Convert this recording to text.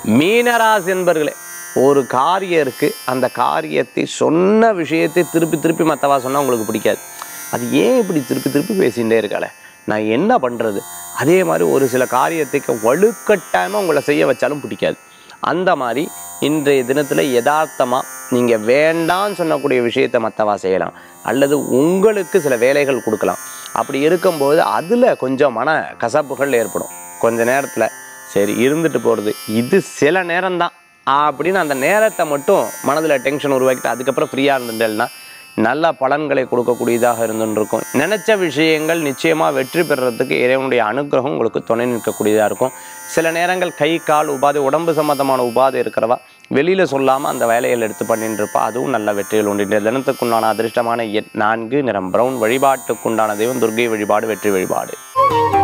மீனராசி என்பர்களே ஒரு காரியம் இருக்குது அந்த காரியத்தை சொன்ன விஷயத்தை திருப்பி திருப்பி மற்றவா சொன்னால் உங்களுக்கு பிடிக்காது அது ஏன் இப்படி திருப்பி திருப்பி பேசிகிட்டே இருக்காளே நான் என்ன பண்ணுறது அதே மாதிரி ஒரு சில காரியத்துக்கு வலுக்கட்டாயமாக உங்களை செய்ய வச்சாலும் பிடிக்காது அந்த மாதிரி இன்றைய தினத்தில் யதார்த்தமாக நீங்கள் வேண்டான்னு சொல்லக்கூடிய விஷயத்தை மற்றவா செய்யலாம் அல்லது உங்களுக்கு சில வேலைகள் கொடுக்கலாம் அப்படி இருக்கும்போது அதில் கொஞ்சம் மன கசப்புகள் ஏற்படும் கொஞ்ச நேரத்தில் சரி இருந்துட்டு போகிறது இது சில நேரம்தான் அப்படின்னு அந்த நேரத்தை மட்டும் மனதில் டென்ஷன் உருவாக்கிட்டு அதுக்கப்புறம் ஃப்ரீயாக இருந்துட்டேன்னா நல்ல பலன்களை கொடுக்கக்கூடியதாக இருந்துருக்கும் நினச்ச விஷயங்கள் நிச்சயமாக வெற்றி பெறுறதுக்கு இறைவனுடைய அனுகிரகம் உங்களுக்கு துணை நிற்கக்கூடியதாக இருக்கும் சில நேரங்கள் கை கால் உபாதை உடம்பு சம்மந்தமான உபாதை இருக்கிறவா வெளியில் சொல்லாமல் அந்த வேலைகள் எடுத்து பண்ணிட்டு இருப்பா அதுவும் நல்ல வெற்றிகள் உண்டு இந்த தினத்துக்குண்டான அதிர்ஷ்டமான எண் நான்கு நிறம் பிரவுன் வழிபாட்டுக்குண்டான தெய்வம் துர்கை வழிபாடு வெற்றி வழிபாடு